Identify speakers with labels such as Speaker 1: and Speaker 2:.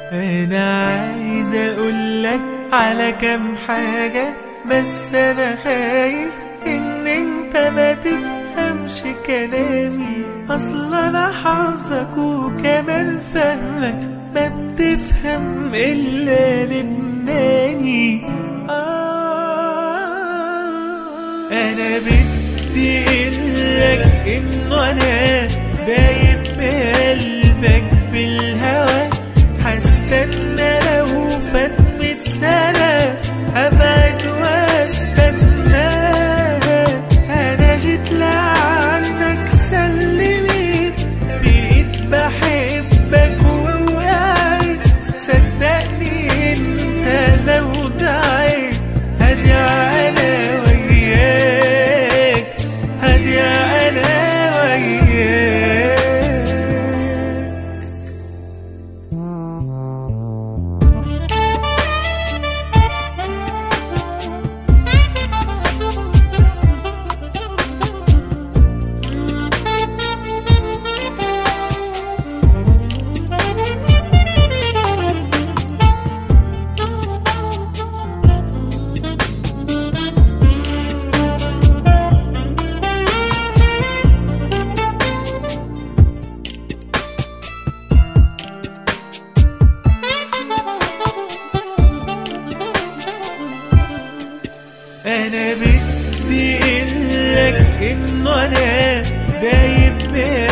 Speaker 1: انا عايز اقولك على كام حاجة بس انا خايف ان انت ما تفهمش كلامي اصل انا حافظك وكمان فهمك ما بتفهم الا لبناني آه انا بدي اقولك انه انا دايب بقلبك بالهوى هستنى لو فات مية سنة أبعد واستنى أنا جيت لعنك سلمت بقيت بحبك ووقعت صدقني انت لو دعيت هدي على وياك هدي على وياك انا بدي اقولك انه انا دايب